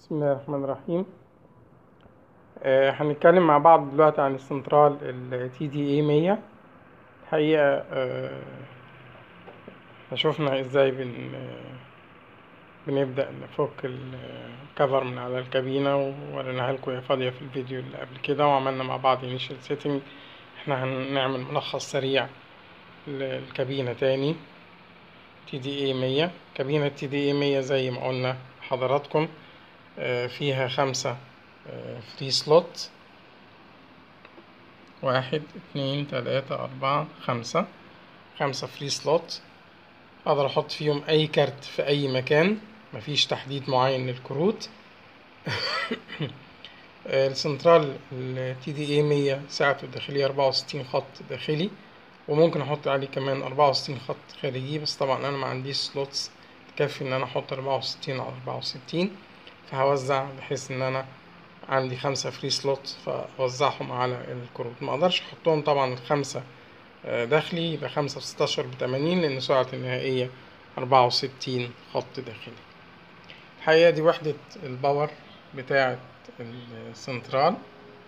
بسم الله الرحمن الرحيم آه، هنتكلم مع بعض دلوقتي عن السنترال ال TDA 100 الحقيقة آه، شفنا ازاي بن آه، بنبدأ نفك الكفر من على الكابينة ووريناها لكم هي فاضية في الفيديو اللي قبل كده وعملنا مع بعض initial setting احنا هنعمل ملخص سريع للكابينة تاني TDA 100 كابينة TDA 100 زي ما قلنا حضراتكم آه، فيها خمسة فري سلوت واحد اتنين تلاتة أربعة خمسة خمسة فري سلوت أقدر أحط فيهم أي كارت في أي مكان مفيش تحديد معين للكروت السنترال ال TDA 100 سعته الداخلية أربعة وستين خط داخلي وممكن أحط عليه كمان أربعة وستين خط خارجي بس طبعا أنا ما عنديش سلوتس تكفي إن أنا أحط أربعة وستين على أربعة وستين فهوزع بحيث إن أنا عندي خمسة فري سلوت فأوزعهم على الكروت ما أقدرش أحطهم طبعا الخمسة داخلي يبقى خمسة في ستاشر بتمانين لأن سرعة النهائية أربعة وستين خط داخلي الحقيقة دي وحدة الباور بتاعة السنترال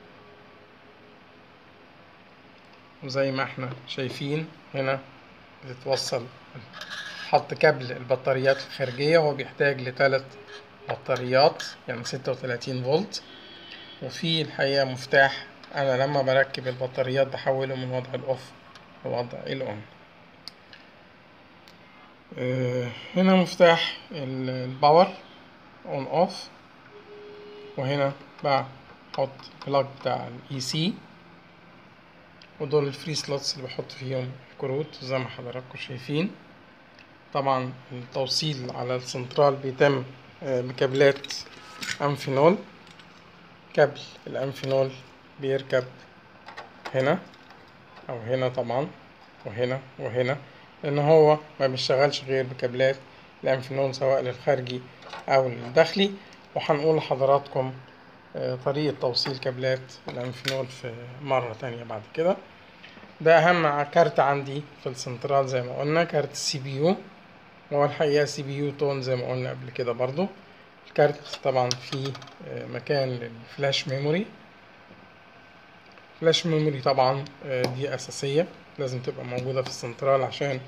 وزي ما احنا شايفين هنا بتتوصل حط كابل البطاريات الخارجية هو بيحتاج لثلاث بطاريات يعني ستة وتلاتين فولت وفي الحقيقة مفتاح أنا لما بركب البطاريات بحوله من وضع الأوف لوضع الأون هنا مفتاح الباور اون اوف وهنا بحط بلاج بتاع الاي سي ودول الفري سلوتس اللي بحط فيهم الكروت زي ما حضراتكم شايفين طبعا التوصيل على السنترال بيتم بكابلات أنفينول كابل الأنفينول بيركب هنا أو هنا طبعا وهنا وهنا لأن هو ما بيشتغلش غير بكابلات الأنفينول سواء للخارجي أو للداخلي وهنقول لحضراتكم طريقة توصيل كابلات الأنفينول في مرة تانية بعد كده ده أهم كارت عندي في السنترال زي ما قلنا كارت السي بي يو هو الحقيقة سي بي يو تون زي ما قلنا قبل كده برضو الكارت طبعا فيه مكان للفلاش ميموري فلاش ميموري طبعا دي أساسية لازم تبقى موجودة في السنترال عشان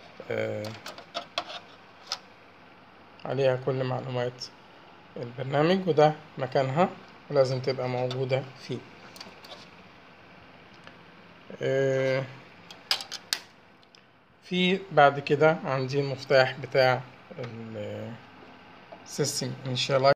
عليها كل معلومات البرنامج وده مكانها ولازم تبقى موجودة فيه في بعد كده عندي المفتاح بتاع السيستم initialize